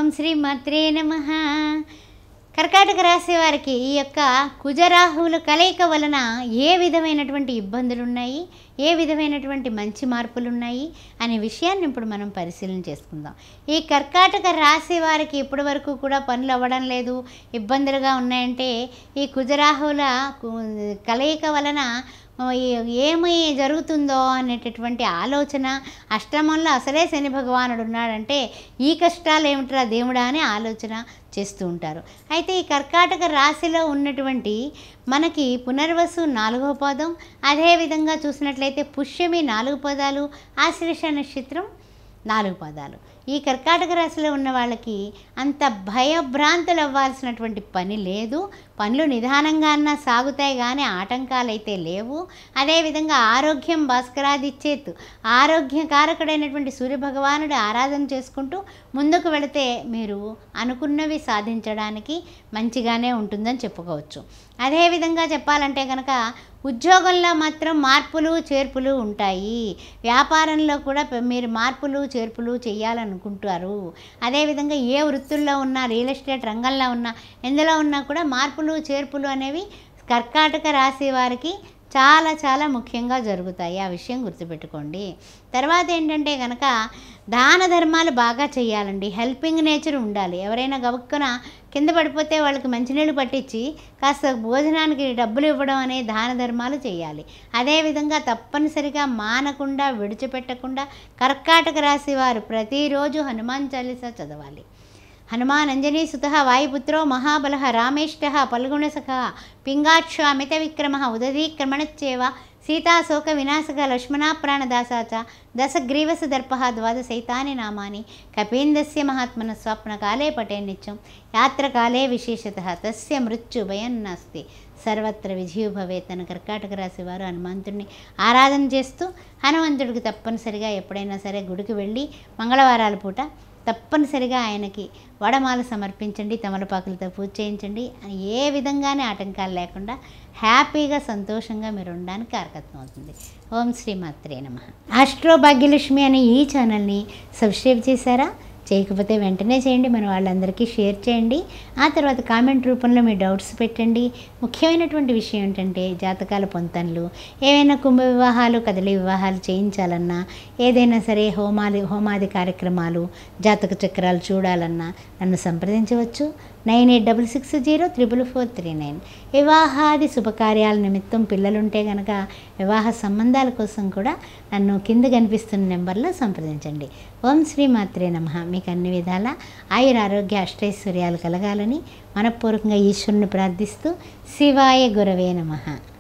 శ్రీ మాత్రే నమ కర్కాటక రాశి వారికి ఈ యొక్క కుజరాహువుల కలయిక వలన ఏ విధమైనటువంటి ఇబ్బందులు ఉన్నాయి ఏ విధమైనటువంటి మంచి మార్పులు ఉన్నాయి అనే విషయాన్ని ఇప్పుడు మనం పరిశీలన చేసుకుందాం ఈ కర్కాటక రాశి వారికి ఇప్పటి వరకు కూడా పనులు అవ్వడం లేదు ఇబ్బందులుగా ఉన్నాయంటే ఈ కుజరాహువుల కు- కలయిక వలన ఏ- ఏమి జరుగుతుందో అనేటటువంటి ఆలోచన అష్టమంలో అసలే శని భగవానుడు ఉన్నాడంటే ఈ కష్టాలు ఏమిట్రా దేవుడా అని ఆలోచన చేస్తూ ఉంటారు అయితే ఈ కర్కాటక రాశిలో ఉన్నటువంటి మనకి పునర్వసు నాలుగో పదం అదేవిధంగా చూసినట్లయితే పుష్యమి నాలుగు పదాలు ఆశ్లేష నక్షత్రం నాలుగు పదాలు ఈ కర్కాటక రాశిలో ఉన్న వాళ్ళకి అంత భయభ్రాంతులు అవ్వాల్సినటువంటి పని లేదు పనులు నిదానంగా అన్నా సాగుతాయి కానీ ఆటంకాలు అయితే లేవు అదేవిధంగా ఆరోగ్యం భాస్కరాదిచ్చేత్ ఆరోగ్యకారకుడైనటువంటి సూర్యభగవానుడి ఆరాధన చేసుకుంటూ ముందుకు వెళితే మీరు అనుకున్నవి సాధించడానికి మంచిగానే ఉంటుందని చెప్పుకోవచ్చు అదేవిధంగా చెప్పాలంటే కనుక ఉద్యోగంలో మాత్రం మార్పులు చేర్పులు ఉంటాయి వ్యాపారంలో కూడా పె- మీరు మార్పులు చేర్పులు చేయాలనుకుంటారు అదేవిధంగా ఏ వృత్తుల్లో ఉన్నా రియల్ ఎస్టేట్ రంగంలో ఉన్నా ఎందులో ఉన్నా కూడా మార్పులు చేర్పులు అనేవి కర్కాటక రాశి వారికి చాలా చాలా ముఖ్యంగా జరుగుతాయి ఆ విషయం గుర్తుపెట్టుకోండి తర్వాత ఏంటంటే కనుక దాన ధర్మాలు బాగా చేయాలండి హెల్పింగ్ నేచర్ ఉండాలి ఎవరైనా గబుక్కున కింద పడిపోతే వాళ్ళకి మంచినీళ్ళు పట్టించి కాస్త భోజనానికి డబ్బులు ఇవ్వడం అనే దాన ధర్మాలు చేయాలి అదేవిధంగా తప్పనిసరిగా మానకుండా విడిచిపెట్టకుండా కర్కాటక రాశి వారు ప్రతిరోజు హనుమాన్ చాలీసా చదవాలి హనుమాన్ అంజనీ సుత వాయుపుత్రో మహాబల రామేష్ట పల్గుణసఖ పింగాక్ష అమిత విక్రమ ఉదధీక్రమణచ్చేవ సీతాశోక వినాశక లక్ష్మణా ప్రాణదాసా చ దశగ్రీవస దర్ప ద్వాదశైతాని నామాని కపీందస్య మహాత్మన స్వప్నకాలే పటే నిత్యం యాత్రకాలే విశేషత తస్య మృత్యు భయం నాస్తి సర్వత్ర విజయు భవేత్ అని కర్కాటక రాశి వారు హనుమంతుడిని ఆరాధన చేస్తూ హనుమంతుడికి తప్పనిసరిగా ఎప్పుడైనా సరే గుడికి వెళ్ళి మంగళవారాల పూట తప్పనిసరిగా ఆయనకి వడమాల సమర్పించండి తమలపాకులతో పూజ చేయించండి ఏ విధంగానే ఆటంకాలు లేకుండా హ్యాపీగా సంతోషంగా మీరు ఉండడానికి కారకత్వం అవుతుంది ఓం శ్రీ మాత్రే నమ ఆస్ట్రో భాగ్యలక్ష్మి అనే ఈ ఛానల్ని సబ్స్క్రైబ్ చేశారా చేయకపోతే వెంటనే చేయండి మన వాళ్ళందరికీ షేర్ చేయండి ఆ తర్వాత కామెంట్ రూపంలో మీ డౌట్స్ పెట్టండి ముఖ్యమైనటువంటి విషయం ఏంటంటే జాతకాల పొంతనలు ఏవైనా కుంభ వివాహాలు కదలి వివాహాలు చేయించాలన్నా ఏదైనా సరే హోమాలు హోమాది కార్యక్రమాలు జాతక చక్రాలు చూడాలన్నా నన్ను సంప్రదించవచ్చు nine eight double six zero triple four three nine వివాహాది శుభకార్యాల నిమిత్తం పిల్లలుంటే కనుక వివాహ సంబంధాల కోసం కూడా నన్ను కింద కనిపిస్తున్న నెంబర్లో సంప్రదించండి ఓం శ్రీ మాత్రే నమ మీకు అన్ని విధాల ఆయుర ఆరోగ్య అష్టైశ్వర్యాలు కలగాలని మనపూర్వకంగా ఈశ్వరుని ప్రార్థిస్తూ శివాయ గురవే నమః